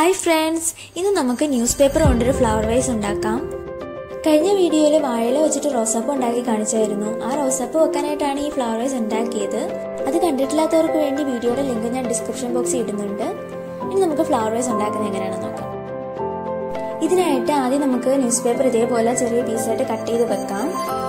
hi friends ഇന്ന് നമുക്ക് news paper കൊണ്ടൊരു ഫ്ലവർ വൈസ് ഉണ്ടാക്കാം കഴിഞ്ഞ വീഡിയോയിൽ വാഴയില വെച്ചിട്ട് റോസാപ്പ് ഉണ്ടാക്കി കാണിച്ചായിരുന്നു ആ റോസാപ്പ് വെക്കാനായിട്ടാണ് ഈ ഫ്ലവർ വൈസ് ഉണ്ടാക്കിയത് അത് കണ്ടിട്ടില്ലാത്തവർക്ക് വേണ്ടി വീഡിയോയുടെ ലിങ്ക് ഞാൻ ഡിസ്ക്രിപ്ഷൻ ബോക്സിൽ ഇടുന്നുണ്ട് ഇനി നമുക്ക് ഫ്ലവർ വൈസ് ഉണ്ടാക്കുന്നത് എങ്ങനെയാണെന്ന് നോക്കാം ഇതിനായിട്ട് ആദ്യം നമുക്ക് ന്യൂസ് പേപ്പർ ഇതേപോലെ ചെറിയ പീസായിട്ട് കട്ട് ചെയ്ത് വെക്കാം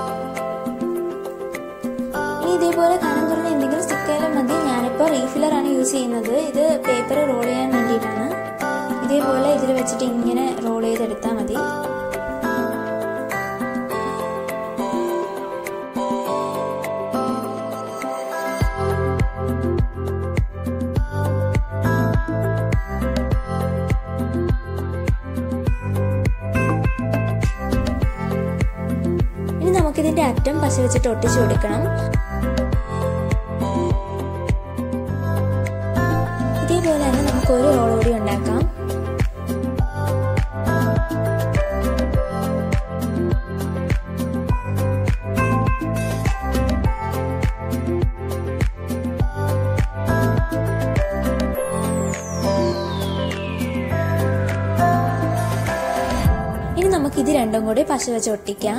ഇനി ഇതേപോലെ കനം തുറന്ന് എന്തെങ്കിലും സ്റ്റിക്കായാലും മതി ഞാനിപ്പോൾ റീഫില്ലർ ആണ് യൂസ് ചെയ്യുന്നത് ഇത് പേപ്പർ റോൾ ചെയ്യാൻ വേണ്ടിയിട്ടാണ് ഇതേപോലെ ഇതിൽ വെച്ചിട്ട് ഇങ്ങനെ റോൾ ചെയ്തെടുത്താൽ മതി ഇനി നമുക്കിതിന്റെ അറ്റം പശ വെച്ചിട്ട് ഒട്ടിച്ചു കൊടുക്കണം ഇതേപോലെ തന്നെ നമുക്ക് ഒരു റോൾ കൂടി ഉണ്ടാക്കാം ഇനി നമുക്ക് ഇത് രണ്ടും കൂടി പശ വെച്ച് ഒട്ടിക്കാം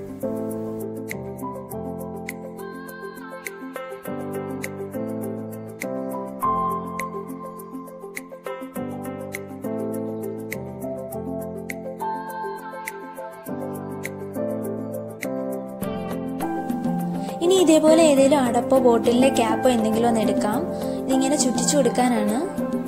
ഇനി ഇതേപോലെ ഏതെങ്കിലും അടപ്പോ ബോട്ടിലിലെ ക്യാപ്പോ എന്തെങ്കിലും ഒന്ന് എടുക്കാം ഇതിങ്ങനെ ചുറ്റിച്ചു കൊടുക്കാനാണ്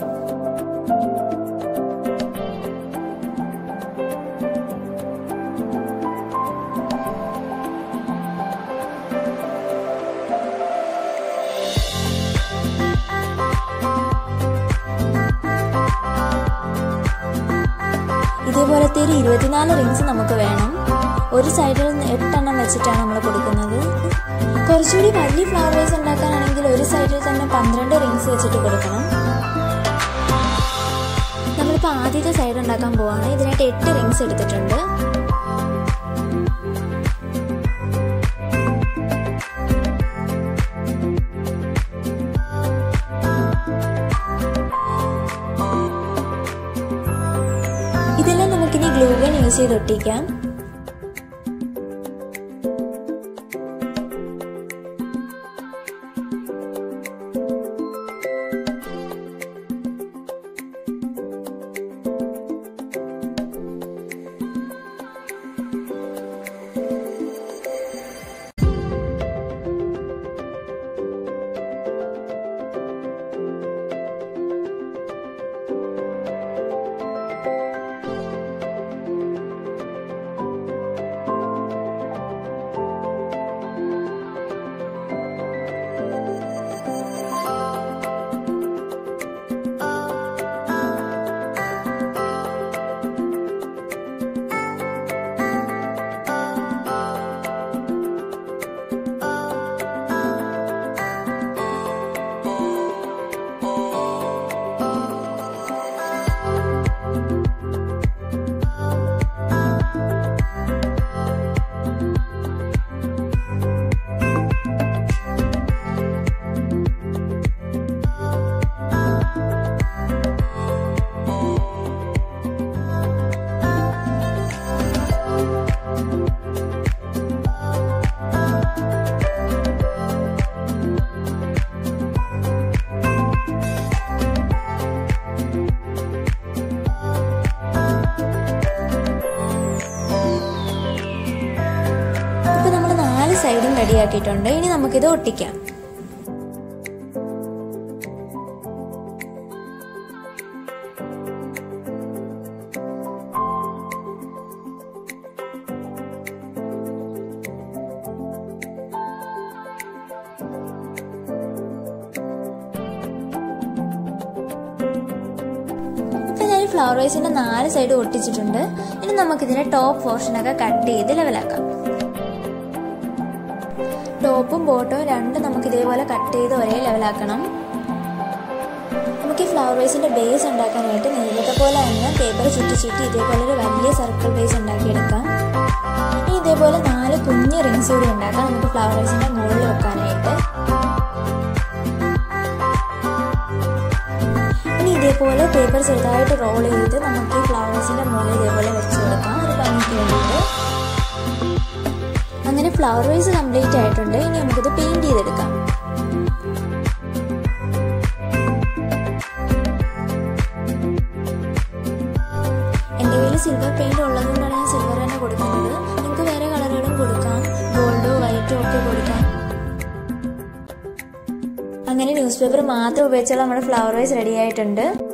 ഇതേപോലത്തെ ഒരു ഇരുപത്തിനാല് റിങ്സ് നമുക്ക് വേണം ഒരു സൈഡിൽ എട്ടെണ്ണം വെച്ചിട്ടാണ് നമ്മൾ കൊടുക്കുന്നത് കുറച്ചുകൂടി വലിയ ഫ്ലവർ വൈസ് ഉണ്ടാക്കാനാണെങ്കിൽ ഒരു സൈഡിൽ തന്നെ പന്ത്രണ്ട് റിങ്സ് വെച്ചിട്ട് കൊടുക്കണം നമ്മളിപ്പോൾ ആദ്യത്തെ സൈഡ് ഉണ്ടാക്കാൻ പോവാണ് ഇതിനായിട്ട് എട്ട് റിങ്സ് എടുത്തിട്ടുണ്ട് ഇതെല്ലാം നമുക്കിനി ഗ്ലൂഗൺ യൂസ് ചെയ്ത് ഒട്ടിക്കാം ഇപ്പൊ നമ്മൾ നാല് സൈഡും റെഡിയാക്കിയിട്ടുണ്ട് ഇനി നമുക്കിത് ഒട്ടിക്കാം ഇപ്പൊ ഞാൻ ഫ്ലവർ വൈസിന്റെ നാല് സൈഡ് ഒട്ടിച്ചിട്ടുണ്ട് ഇനി നമുക്കിതിന്റെ ടോപ്പ് പോർഷനൊക്കെ കട്ട് ചെയ്ത് ലെവലാക്കാം ടോപ്പും ബോട്ടവും രണ്ടും നമുക്ക് ഇതേപോലെ കട്ട് ചെയ്ത് ഒരേ ലെവലാക്കണം നമുക്ക് ഈ ഫ്ലവർ വൈസിന്റെ ബേസ് ഉണ്ടാക്കാനായിട്ട് നേരത്തെ പോലെ തന്നെ പേപ്പർ ചുറ്റി ചുറ്റി ഇതേപോലെ ഒരു വലിയ സർക്കിൾ ബേസ് ഉണ്ടാക്കിയെടുക്കാം ഇനി ഇതേപോലെ നാല് കുഞ്ഞ് റിങ്സ് കൂടി ഉണ്ടാക്കാം നമുക്ക് ഫ്ലവർ വൈസിന്റെ മുകളിൽ വെക്കാനായിട്ട് ഇതേപോലെ പേപ്പർ ചെറുതായിട്ട് റോൾ ചെയ്ത് നമുക്ക് ഈ ഫ്ലവേഴ്സിന്റെ മുകളിൽ ഇതേപോലെ വെച്ച് കൊടുക്കാം ഒരു ഭംഗിക്ക് വേണ്ടിയിട്ട് അങ്ങനെ ഫ്ലവർ വേസ് കംപ്ലീറ്റ് ആയിട്ടുണ്ട് ഇനി നമുക്കിത് പെയിന്റ് ചെയ്തെടുക്കാം എൻ്റെ കയ്യിൽ സിൽവർ പെയിന്റ് ഉള്ളതുകൊണ്ടാണ് ഞാൻ സിൽവർ തന്നെ കൊടുക്കുന്നത് നിങ്ങൾക്ക് വേറെ കളറുകളും കൊടുക്കാം ഗോൾഡോ വൈറ്റോ ഒക്കെ കൊടുക്കാം അങ്ങനെ ന്യൂസ് പേപ്പർ മാത്രം ഉപയോഗിച്ചുള്ള നമ്മുടെ ഫ്ലവർ വൈസ് റെഡി ആയിട്ടുണ്ട്